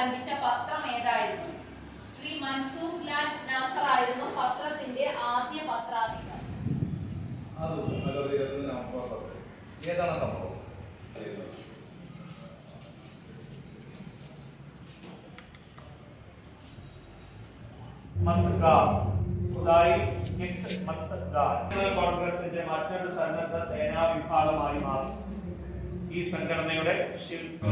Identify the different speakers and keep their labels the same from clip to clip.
Speaker 1: ആരംഭിച്ച പത്രം ഏതായിരുന്നു ശ്രീ മൻസൂർ ലാൽ നാസർ ആയിരുന്നു പത്രത്തിന്റെ ആദ്യ പത്രാധിപർ
Speaker 2: ആ ദിവസം അതായത് ഇരുപത്തൊന്ന് നവംബർ പത്ത് ഏതാണ് ആ സംഭവം
Speaker 3: മത്ഗാർ ഖുദായി ഹിന്ദ് മത്ഗാർ നാഷണൽ കോൺഗ്രസിന്റെ മറ്റൊരു സന്നദ്ധ സേനാ വിഭാഗമായി മാറി ഈ സംഘടനയുടെ ശില്പി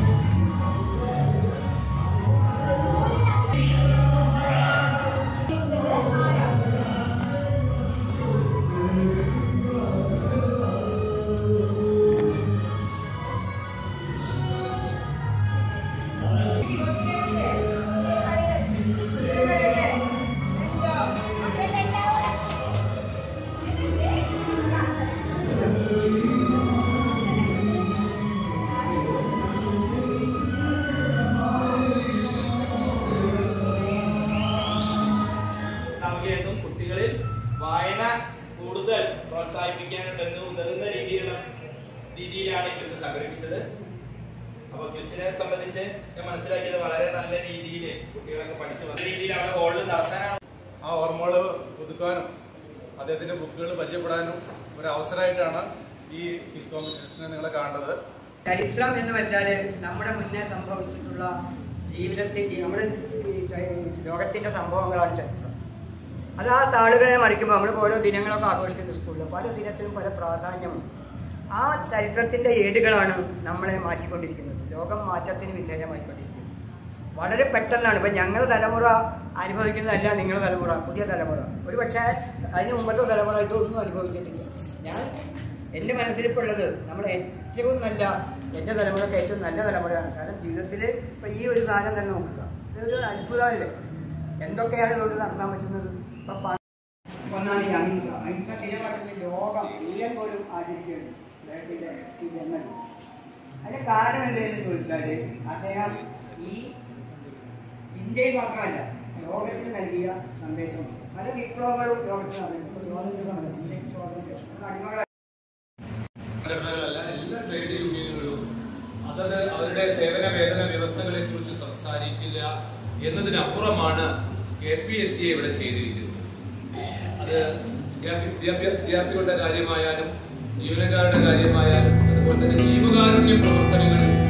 Speaker 4: നൽകിയതും കുട്ടികളിൽ വായന കൂടുതൽ പ്രോത്സാഹിപ്പിക്കാനുണ്ടെന്ന് ഉതകുന്ന രീതിയിലുള്ള രീതിയിലാണ് ഈ ക്വിസ് സംഘടിപ്പിച്ചത് അപ്പൊ ക്വിസിനെ സംബന്ധിച്ച് ഞാൻ മനസ്സിലാക്കിയത് വളരെ നല്ല രീതിയിൽ കുട്ടികളൊക്കെ പഠിച്ചു വന്ന രീതിയിൽ അവിടെ ഹോളിൽ നടത്താനാണ്
Speaker 2: ആ ഓർമ്മകൾ പുതുക്കാനും അദ്ദേഹത്തിന്റെ ബുക്കുകൾ പരിചയപ്പെടാനും ഒരു അവസരമായിട്ടാണ് ഈ ക്വിസ് കോമ്പറ്റീഷനെ നിങ്ങൾ കാണുന്നത്
Speaker 5: ചരിത്രം എന്ന് വെച്ചാൽ നമ്മുടെ മുന്നേ സംഭവിച്ചിട്ടുള്ള ജീവിതത്തിൽ ജീ- നമ്മുടെ ഈ ച- ലോകത്തിന്റെ സംഭവങ്ങളാണ് ചരിത്രം അത് ആ താളുകളെ മറിക്കുമ്പോൾ നമ്മൾ ഓരോ ദിനങ്ങളൊക്കെ ആഘോഷിക്കുന്ന സ്കൂളിൽ പല ദിനത്തിലും പല പ്രാധാന്യമുണ്ട് ആ ചരിത്രത്തിന്റെ ഏടുകളാണ് നമ്മളെ മാറ്റിക്കൊണ്ടിരിക്കുന്നത് ലോകം മാറ്റത്തിന് വിധേയമായിക്കൊണ്ടിരിക്കുന്നത് വളരെ പെട്ടെന്നാണ് ഇപ്പം ഞങ്ങളുടെ തലമുറ അനുഭവിക്കുന്നതല്ല നിങ്ങളുടെ തലമുറ പുതിയ തലമുറ ഒരു പക്ഷേ അതിന് മുമ്പത്തെ തലമുറ ഇതൊന്നും അനുഭവിച്ചിട്ടില്ല ഞാൻ എൻ്റെ മനസ്സിലിപ്പോൾ ഉള്ളത് നമ്മൾ ഏറ്റവും നല്ല എൻ്റെ തലമുറക്ക് ഏറ്റവും നല്ല തലമുറയാണ് കാരണം ജീവിതത്തിൽ ഇപ്പം ഈ ഒരു സാധനം തന്നെ നോക്കുക ഇതൊരു അത്ഭുതമല്ലേ എന്തൊക്കെയാണ് ഇതുകൊണ്ട് നടത്താൻ പറ്റുന്നത് ഇപ്പം പ- ഒന്നാണ് ഈ അഹിംസ അഹിംസ ദിനമായിട്ട് ലോകം ഇന്ത്യൻ പോലും ആചരിക്കുകയാണ് അദ്ദേഹത്തിൻ്റെ ഈ ജന്മം അതിന്റെ കാരണം എന്തെന്ന് ചോദിച്ചാൽ അദ്ദേഹം ഈ ഇന്ത്യയിൽ മാത്രമല്ല ലോകത്തിന് നൽകിയ സന്ദേശം പല വിപ്ലവങ്ങളും ലോകത്തിൽ നടന്നിട്ടുണ്ട് സ്വാതന്ത്ര്യ സമരം ഇന്ത്യൻ സ്വാതന്ത്ര്യം നമുക്ക് അടിമകളായി
Speaker 6: സംഘടനകളല്ല എല്ലാ ട്രേഡ് യൂണിയനുകളും അതത് അവരുടെ സേവന വേതന വ്യവസ്ഥകളെ കുറിച്ച് സംസാരിക്കുക എന്നതിനപ്പുറമാണ് കെ പി എസ് ടി ഇവിടെ ചെയ്തിരിക്കുന്നത് അത് വിദ്യാഭി- വിദ്യാഭ്യ- വിദ്യാർത്ഥികളുടെ കാര്യമായാലും ജീവനക്കാരുടെ കാര്യമായാലും അതുപോലെ തന്നെ ജീവകാരുണ്യ പ്രവർത്തനങ്ങളിൽ